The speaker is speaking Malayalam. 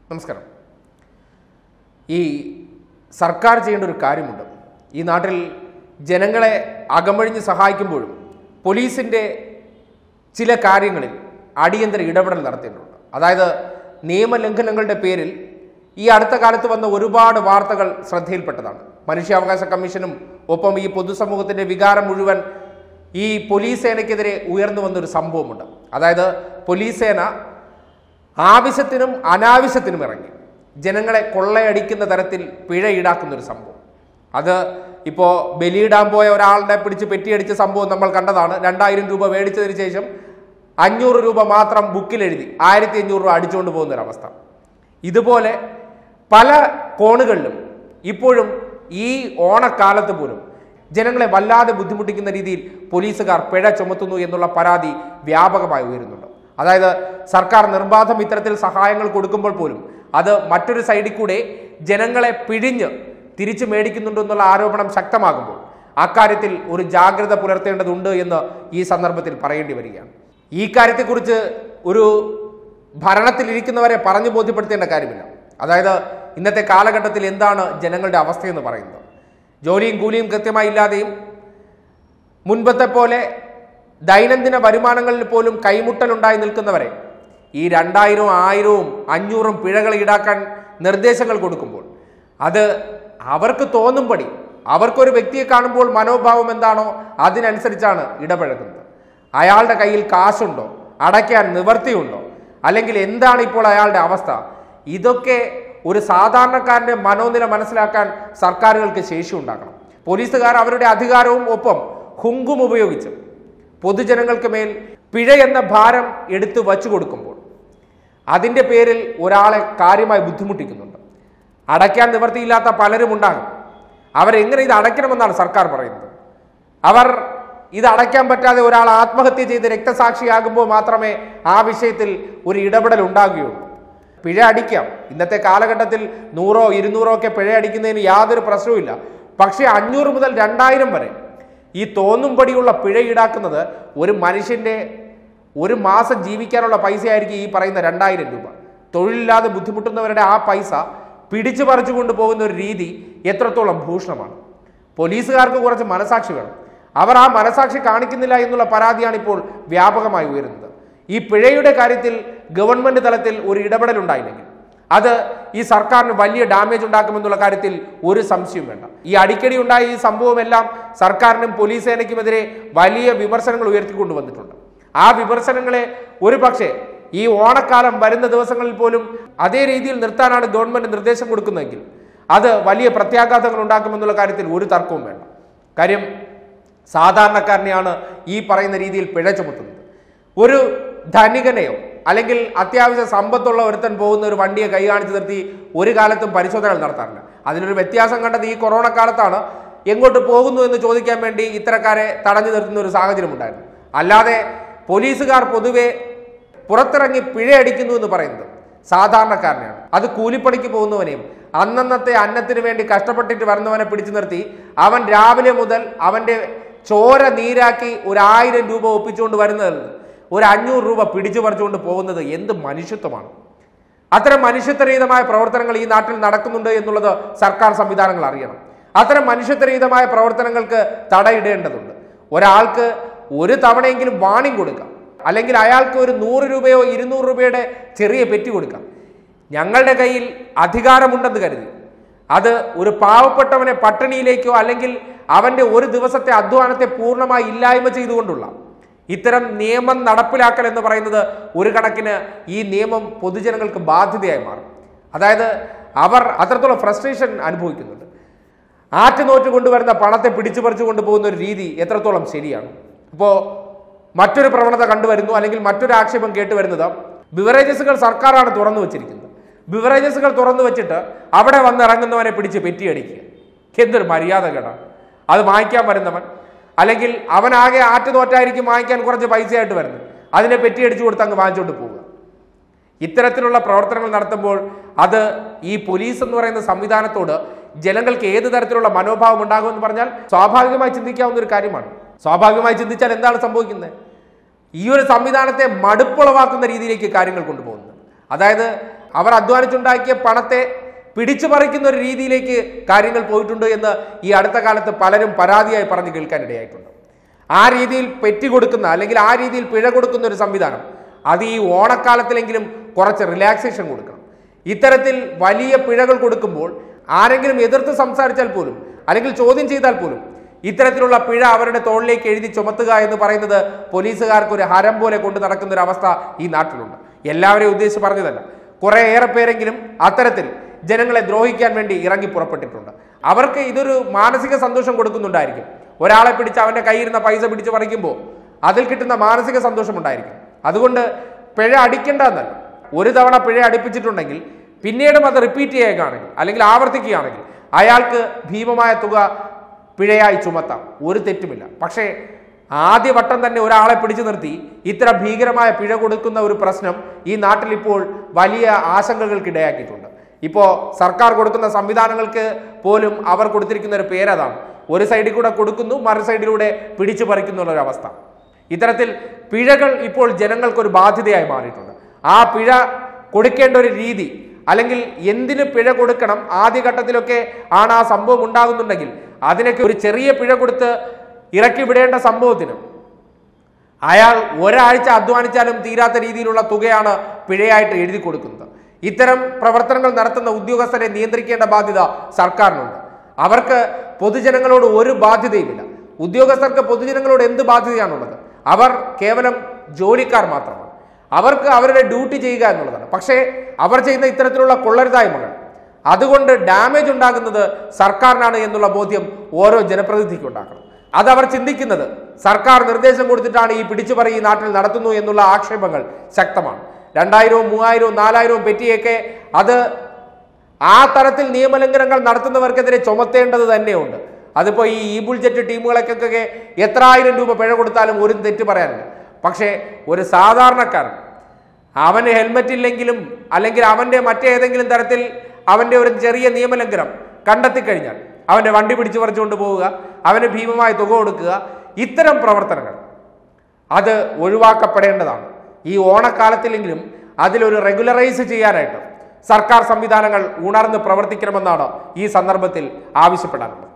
നമസ്കാരം ഈ സർക്കാർ ചെയ്യേണ്ട ഒരു കാര്യമുണ്ട് ഈ നാട്ടിൽ ജനങ്ങളെ അകമഴിഞ്ഞ് സഹായിക്കുമ്പോഴും പോലീസിൻ്റെ ചില കാര്യങ്ങളിൽ അടിയന്തര ഇടപെടൽ നടത്തിയിട്ടുണ്ട് അതായത് നിയമലംഘനങ്ങളുടെ പേരിൽ ഈ അടുത്ത കാലത്ത് വന്ന ഒരുപാട് വാർത്തകൾ ശ്രദ്ധയിൽപ്പെട്ടതാണ് മനുഷ്യാവകാശ കമ്മീഷനും ഒപ്പം ഈ പൊതുസമൂഹത്തിൻ്റെ വികാരം മുഴുവൻ ഈ പോലീസ് സേനയ്ക്കെതിരെ ഉയർന്നു വന്നൊരു സംഭവമുണ്ട് അതായത് പോലീസ് സേന ആവശ്യത്തിനും അനാവശ്യത്തിനും ഇറങ്ങി ജനങ്ങളെ കൊള്ളയടിക്കുന്ന തരത്തിൽ പിഴ ഈടാക്കുന്ന ഒരു സംഭവം അത് ഇപ്പോൾ ബലിയിടാൻ പോയ ഒരാളുടെ പിടിച്ച് പെറ്റിയടിച്ച സംഭവം നമ്മൾ കണ്ടതാണ് രണ്ടായിരം രൂപ മേടിച്ചതിന് ശേഷം അഞ്ഞൂറ് രൂപ മാത്രം ബുക്കിൽ എഴുതി ആയിരത്തി അഞ്ഞൂറ് രൂപ അടിച്ചുകൊണ്ട് പോകുന്ന ഒരു അവസ്ഥ ഇതുപോലെ പല കോണുകളിലും ഇപ്പോഴും ഈ ഓണക്കാലത്ത് പോലും ജനങ്ങളെ വല്ലാതെ ബുദ്ധിമുട്ടിക്കുന്ന രീതിയിൽ പോലീസുകാർ പിഴ ചുമത്തുന്നു എന്നുള്ള പരാതി വ്യാപകമായി ഉയരുന്നുണ്ട് അതായത് സർക്കാർ നിർബാധം ഇത്തരത്തിൽ സഹായങ്ങൾ കൊടുക്കുമ്പോൾ പോലും അത് മറ്റൊരു സൈഡിൽ കൂടെ ജനങ്ങളെ പിഴിഞ്ഞ് തിരിച്ചു മേടിക്കുന്നുണ്ട് എന്നുള്ള ആരോപണം ശക്തമാകുമ്പോൾ അക്കാര്യത്തിൽ ഒരു ജാഗ്രത പുലർത്തേണ്ടതുണ്ട് എന്ന് ഈ സന്ദർഭത്തിൽ പറയേണ്ടി വരികയാണ് ഈ കാര്യത്തെക്കുറിച്ച് ഒരു ഭരണത്തിലിരിക്കുന്നവരെ പറഞ്ഞു ബോധ്യപ്പെടുത്തേണ്ട കാര്യമില്ല അതായത് ഇന്നത്തെ കാലഘട്ടത്തിൽ എന്താണ് ജനങ്ങളുടെ അവസ്ഥയെന്ന് പറയുന്നത് ജോലിയും കൂലിയും കൃത്യമായി ഇല്ലാതെയും മുൻപത്തെ പോലെ ദൈനംദിന വരുമാനങ്ങളിൽ പോലും കൈമുട്ടലുണ്ടായി നിൽക്കുന്നവരെ ഈ രണ്ടായിരവും ആയിരവും അഞ്ഞൂറും പിഴകൾ ഈടാക്കാൻ നിർദ്ദേശങ്ങൾ കൊടുക്കുമ്പോൾ അത് അവർക്ക് തോന്നുംപടി അവർക്കൊരു വ്യക്തിയെ കാണുമ്പോൾ മനോഭാവം എന്താണോ അതിനനുസരിച്ചാണ് ഇടപഴകുന്നത് അയാളുടെ കയ്യിൽ കാശുണ്ടോ അടയ്ക്കാൻ നിവർത്തിയുണ്ടോ അല്ലെങ്കിൽ എന്താണ് ഇപ്പോൾ അയാളുടെ അവസ്ഥ ഇതൊക്കെ ഒരു സാധാരണക്കാരന്റെ മനോനില മനസ്സിലാക്കാൻ സർക്കാരുകൾക്ക് ശേഷി ഉണ്ടാക്കണം പോലീസുകാർ അവരുടെ അധികാരവും ഒപ്പം ഹുങ്കും ഉപയോഗിച്ച് പൊതുജനങ്ങൾക്ക് മേൽ പിഴ എന്ന ഭാരം എടുത്തു വച്ചു കൊടുക്കുമ്പോൾ അതിൻ്റെ പേരിൽ ഒരാളെ കാര്യമായി ബുദ്ധിമുട്ടിക്കുന്നുണ്ട് അടയ്ക്കാൻ നിവർത്തിയില്ലാത്ത പലരും ഉണ്ടാകും അവരെങ്ങനെ ഇത് അടയ്ക്കണമെന്നാണ് സർക്കാർ പറയുന്നത് അവർ ഇത് അടയ്ക്കാൻ പറ്റാതെ ഒരാൾ ആത്മഹത്യ ചെയ്ത് രക്തസാക്ഷിയാകുമ്പോൾ മാത്രമേ ആ വിഷയത്തിൽ ഒരു ഇടപെടൽ ഉണ്ടാകുകയുള്ളൂ പിഴ അടിക്കാം ഇന്നത്തെ കാലഘട്ടത്തിൽ നൂറോ ഇരുന്നൂറോ ഒക്കെ പിഴ അടിക്കുന്നതിന് യാതൊരു പ്രശ്നവുമില്ല പക്ഷേ അഞ്ഞൂറ് മുതൽ രണ്ടായിരം വരെ ഈ തോന്നുംപടിയുള്ള പിഴ ഈടാക്കുന്നത് ഒരു മനുഷ്യന്റെ ഒരു മാസം ജീവിക്കാനുള്ള പൈസ ആയിരിക്കും ഈ പറയുന്ന രണ്ടായിരം രൂപ തൊഴിലില്ലാതെ ബുദ്ധിമുട്ടുന്നവരുടെ ആ പൈസ പിടിച്ചു പറിച്ചു കൊണ്ടുപോകുന്ന ഒരു രീതി എത്രത്തോളം ഭൂഷണമാണ് പോലീസുകാർക്ക് കുറച്ച് മനസാക്ഷി വേണം അവർ ആ മനസാക്ഷി കാണിക്കുന്നില്ല എന്നുള്ള പരാതിയാണ് ഇപ്പോൾ വ്യാപകമായി ഉയരുന്നത് ഈ പിഴയുടെ കാര്യത്തിൽ ഗവൺമെന്റ് തലത്തിൽ ഒരു ഇടപെടൽ ഉണ്ടായില്ലെങ്കിൽ അത് ഈ സർക്കാരിന് വലിയ ഡാമേജ് ഉണ്ടാക്കുമെന്നുള്ള കാര്യത്തിൽ ഒരു സംശയവും വേണ്ട ഈ അടിക്കടി ഉണ്ടായ ഈ സംഭവമെല്ലാം സർക്കാരിനും പോലീസ് സേനയ്ക്കുമെതിരെ വലിയ വിമർശനങ്ങൾ ഉയർത്തിക്കൊണ്ടു വന്നിട്ടുണ്ട് ആ വിമർശനങ്ങളെ ഒരു പക്ഷേ ഈ ഓണക്കാലം വരുന്ന ദിവസങ്ങളിൽ പോലും അതേ രീതിയിൽ നിർത്താനാണ് ഗവൺമെന്റ് നിർദ്ദേശം കൊടുക്കുന്നതെങ്കിൽ അത് വലിയ പ്രത്യാഘാതങ്ങൾ ഉണ്ടാക്കുമെന്നുള്ള കാര്യത്തിൽ ഒരു തർക്കവും വേണ്ട കാര്യം സാധാരണക്കാരനെയാണ് ഈ പറയുന്ന രീതിയിൽ പിഴ ചുമത്തുന്നത് ഒരു ധനികനെയോ അല്ലെങ്കിൽ അത്യാവശ്യ സമ്പത്തുള്ള ഒരുത്തൻ പോകുന്ന ഒരു വണ്ടിയെ കൈ കാണിച്ചു നിർത്തി ഒരു കാലത്തും പരിശോധനകൾ നടത്താറില്ല അതിനൊരു വ്യത്യാസം കണ്ടത് ഈ കൊറോണ കാലത്താണ് എങ്ങോട്ട് പോകുന്നു എന്ന് ചോദിക്കാൻ വേണ്ടി ഇത്തരക്കാരെ തടഞ്ഞു നിർത്തുന്ന ഒരു സാഹചര്യം ഉണ്ടായിരുന്നു അല്ലാതെ പോലീസുകാർ പൊതുവെ പുറത്തിറങ്ങി പിഴയടിക്കുന്നു എന്ന് പറയുന്നത് സാധാരണക്കാരനെയാണ് അത് കൂലിപ്പണിക്ക് പോകുന്നവനെയും അന്നന്നത്തെ അന്നത്തിന് വേണ്ടി കഷ്ടപ്പെട്ടിട്ട് വരുന്നവനെ പിടിച്ചു നിർത്തി അവൻ രാവിലെ മുതൽ അവന്റെ ചോര നീരാക്കി ഒരു ആയിരം രൂപ ഒപ്പിച്ചുകൊണ്ട് വരുന്നതിൽ നിന്ന് ഒരു അഞ്ഞൂറ് രൂപ പിടിച്ചു പറിച്ചുകൊണ്ട് പോകുന്നത് എന്ത് മനുഷ്യത്വമാണ് അത്തരം മനുഷ്യത്വരഹിതമായ പ്രവർത്തനങ്ങൾ ഈ നാട്ടിൽ നടക്കുന്നുണ്ട് എന്നുള്ളത് സർക്കാർ സംവിധാനങ്ങൾ അറിയണം അത്തരം മനുഷ്യത്വരഹിതമായ പ്രവർത്തനങ്ങൾക്ക് തടയിടേണ്ടതുണ്ട് ഒരാൾക്ക് ഒരു തവണയെങ്കിലും വാണിംഗ് കൊടുക്കാം അല്ലെങ്കിൽ അയാൾക്ക് ഒരു നൂറ് രൂപയോ ഇരുന്നൂറ് രൂപയുടെ ചെറിയ പെറ്റി കൊടുക്കാം ഞങ്ങളുടെ കയ്യിൽ അധികാരമുണ്ടെന്ന് കരുതി അത് ഒരു പാവപ്പെട്ടവനെ പട്ടിണിയിലേക്കോ അല്ലെങ്കിൽ അവന്റെ ഒരു ദിവസത്തെ അധ്വാനത്തെ പൂർണ്ണമായി ഇല്ലായ്മ ചെയ്തുകൊണ്ടുള്ള ഇത്തരം നിയമം നടപ്പിലാക്കൽ എന്ന് പറയുന്നത് ഒരു കണക്കിന് ഈ നിയമം പൊതുജനങ്ങൾക്ക് ബാധ്യതയായി മാറും അതായത് അവർ അത്രത്തോളം ഫ്രസ്ട്രേഷൻ അനുഭവിക്കുന്നുണ്ട് ആറ്റുനോറ്റ് കൊണ്ടുവരുന്ന പണത്തെ പിടിച്ചു പറിച്ചു കൊണ്ടുപോകുന്ന ഒരു രീതി എത്രത്തോളം ശരിയാണ് ഇപ്പോൾ മറ്റൊരു പ്രവണത കണ്ടുവരുന്നു അല്ലെങ്കിൽ മറ്റൊരു ആക്ഷേപം കേട്ടുവരുന്നത് ബിവറേജസുകൾ സർക്കാരാണ് തുറന്നു വെച്ചിരിക്കുന്നത് ബിവറേജസുകൾ തുറന്നു വെച്ചിട്ട് അവിടെ വന്നിറങ്ങുന്നവനെ പിടിച്ച് പെറ്റിയടിക്കുക എന്തൊരു മര്യാദ കേടാ അത് വാങ്ങിക്കാൻ വരുന്നവൻ അല്ലെങ്കിൽ അവനാകെ ആറ്റുനോറ്റായിരിക്കും വാങ്ങിക്കാൻ കുറച്ച് പൈസയായിട്ട് വരുന്നത് അതിനെ പെറ്റിയടിച്ചു കൊടുത്ത് അങ്ങ് വാങ്ങിച്ചുകൊണ്ട് പോവുക ഇത്തരത്തിലുള്ള പ്രവർത്തനങ്ങൾ നടത്തുമ്പോൾ അത് ഈ പോലീസ് എന്ന് പറയുന്ന സംവിധാനത്തോട് ജനങ്ങൾക്ക് ഏത് തരത്തിലുള്ള മനോഭാവം ഉണ്ടാകുമെന്ന് പറഞ്ഞാൽ സ്വാഭാവികമായി ചിന്തിക്കാവുന്ന ഒരു കാര്യമാണ് സ്വാഭാവികമായി ചിന്തിച്ചാൽ എന്താണ് സംഭവിക്കുന്നത് ഈ ഒരു സംവിധാനത്തെ മടുപ്പുളവാക്കുന്ന രീതിയിലേക്ക് കാര്യങ്ങൾ കൊണ്ടുപോകുന്നത് അതായത് അവർ അധ്വാനിച്ചുണ്ടാക്കിയ പണത്തെ പിടിച്ചു പറിക്കുന്ന ഒരു രീതിയിലേക്ക് കാര്യങ്ങൾ പോയിട്ടുണ്ട് എന്ന് ഈ അടുത്ത കാലത്ത് പലരും പരാതിയായി പറഞ്ഞു കേൾക്കാനിടയായിട്ടുണ്ട് ആ രീതിയിൽ പെറ്റി കൊടുക്കുന്ന അല്ലെങ്കിൽ ആ രീതിയിൽ പിഴ കൊടുക്കുന്ന ഒരു സംവിധാനം അത് ഈ ഓണക്കാലത്തിലെങ്കിലും കുറച്ച് റിലാക്സേഷൻ കൊടുക്കണം ഇത്തരത്തിൽ വലിയ പിഴകൾ കൊടുക്കുമ്പോൾ ആരെങ്കിലും എതിർത്ത് സംസാരിച്ചാൽ പോലും അല്ലെങ്കിൽ ചോദ്യം ചെയ്താൽ പോലും ഇത്തരത്തിലുള്ള പിഴ അവരുടെ തോളിലേക്ക് എഴുതി ചുമത്തുക എന്ന് പറയുന്നത് പോലീസുകാർക്ക് ഒരു ഹരം പോലെ കൊണ്ടു നടക്കുന്ന ഒരു അവസ്ഥ ഈ നാട്ടിലുണ്ട് എല്ലാവരെയും ഉദ്ദേശിച്ച് പറഞ്ഞതല്ല കുറെ ഏറെ പേരെങ്കിലും അത്തരത്തിൽ ജനങ്ങളെ ദ്രോഹിക്കാൻ വേണ്ടി ഇറങ്ങി പുറപ്പെട്ടിട്ടുണ്ട് അവർക്ക് ഇതൊരു മാനസിക സന്തോഷം കൊടുക്കുന്നുണ്ടായിരിക്കും ഒരാളെ പിടിച്ച് അവന്റെ കയ്യിരുന്ന പൈസ പിടിച്ച് പറിക്കുമ്പോൾ അതിൽ കിട്ടുന്ന മാനസിക സന്തോഷം ഉണ്ടായിരിക്കും അതുകൊണ്ട് പിഴ അടിക്കേണ്ട എന്നല്ല ഒരു തവണ പിഴ അടിപ്പിച്ചിട്ടുണ്ടെങ്കിൽ പിന്നീടും അത് റിപ്പീറ്റ് ചെയ്യുകയാണെങ്കിൽ അല്ലെങ്കിൽ ആവർത്തിക്കുകയാണെങ്കിൽ അയാൾക്ക് ഭീമമായ തുക പിഴയായി ചുമത്താം ഒരു തെറ്റുമില്ല പക്ഷേ ആദ്യ വട്ടം തന്നെ ഒരാളെ പിടിച്ചു നിർത്തി ഇത്തരം ഭീകരമായ പിഴ കൊടുക്കുന്ന ഒരു പ്രശ്നം ഈ നാട്ടിൽ ഇപ്പോൾ വലിയ ആശങ്കകൾക്ക് ഇടയാക്കിയിട്ടുണ്ട് ഇപ്പോൾ സർക്കാർ കൊടുക്കുന്ന സംവിധാനങ്ങൾക്ക് പോലും അവർ കൊടുത്തിരിക്കുന്ന ഒരു പേരതാണ് ഒരു സൈഡിൽ കൂടെ കൊടുക്കുന്നു മറു സൈഡിലൂടെ പിടിച്ചു പറിക്കുന്ന ഒരു അവസ്ഥ ഇത്തരത്തിൽ പിഴകൾ ഇപ്പോൾ ജനങ്ങൾക്കൊരു ബാധ്യതയായി മാറിയിട്ടുണ്ട് ആ പിഴ കൊടുക്കേണ്ട ഒരു രീതി അല്ലെങ്കിൽ എന്തിന് പിഴ കൊടുക്കണം ആദ്യഘട്ടത്തിലൊക്കെ ആണ് ആ സംഭവം ഉണ്ടാകുന്നുണ്ടെങ്കിൽ അതിനൊക്കെ ഒരു ചെറിയ പിഴ കൊടുത്ത് ഇറക്കി വിടേണ്ട സംഭവത്തിന് അയാൾ ഒരാഴ്ച അധ്വാനിച്ചാലും തീരാത്ത രീതിയിലുള്ള തുകയാണ് പിഴയായിട്ട് എഴുതി കൊടുക്കുന്നത് ഇത്തരം പ്രവർത്തനങ്ങൾ നടത്തുന്ന ഉദ്യോഗസ്ഥരെ നിയന്ത്രിക്കേണ്ട ബാധ്യത സർക്കാരിനുണ്ട് അവർക്ക് പൊതുജനങ്ങളോട് ഒരു ബാധ്യതയുമില്ല ഉദ്യോഗസ്ഥർക്ക് പൊതുജനങ്ങളോട് എന്ത് ബാധ്യതയാണുള്ളത് അവർ കേവലം ജോലിക്കാർ മാത്രമാണ് അവർക്ക് അവരുടെ ഡ്യൂട്ടി ചെയ്യുക എന്നുള്ളതാണ് പക്ഷേ അവർ ചെയ്യുന്ന ഇത്തരത്തിലുള്ള കൊള്ളരുതായ്മകൾ അതുകൊണ്ട് ഡാമേജ് ഉണ്ടാകുന്നത് സർക്കാരിനാണ് എന്നുള്ള ബോധ്യം ഓരോ ജനപ്രതിനിധിക്കും ഉണ്ടാക്കണം അത് അവർ ചിന്തിക്കുന്നത് സർക്കാർ നിർദ്ദേശം കൊടുത്തിട്ടാണ് ഈ പിടിച്ചുപറി ഈ നാട്ടിൽ നടത്തുന്നു എന്നുള്ള ആക്ഷേപങ്ങൾ ശക്തമാണ് രണ്ടായിരവും മൂവായിരവും നാലായിരവും പെറ്റിയൊക്കെ അത് ആ തരത്തിൽ നിയമലംഘനങ്ങൾ നടത്തുന്നവർക്കെതിരെ ചുമത്തേണ്ടത് തന്നെയുണ്ട് അതിപ്പോൾ ഈ ഈ ബുൾജറ്റ് ടീമുകളൊക്കെ എത്ര ആയിരം രൂപ പിഴ കൊടുത്താലും ഒരു തെറ്റ് പറയാനില്ല പക്ഷേ ഒരു സാധാരണക്കാരൻ അവന് ഹെൽമെറ്റ് ഇല്ലെങ്കിലും അല്ലെങ്കിൽ അവന്റെ മറ്റേതെങ്കിലും തരത്തിൽ അവന്റെ ഒരു ചെറിയ നിയമലംഘനം കണ്ടെത്തി കഴിഞ്ഞാൽ അവന്റെ വണ്ടി പിടിച്ചു പറിച്ചുകൊണ്ട് പോവുക അവന് ഭീമമായ തുക കൊടുക്കുക ഇത്തരം പ്രവർത്തനങ്ങൾ അത് ഒഴിവാക്കപ്പെടേണ്ടതാണ് ഈ ഓണക്കാലത്തിലെങ്കിലും അതിലൊരു റെഗുലറൈസ് ചെയ്യാനായിട്ട് സർക്കാർ സംവിധാനങ്ങൾ ഉണർന്ന് പ്രവർത്തിക്കണമെന്നാണ് ഈ സന്ദർഭത്തിൽ ആവശ്യപ്പെടാനുള്ളത്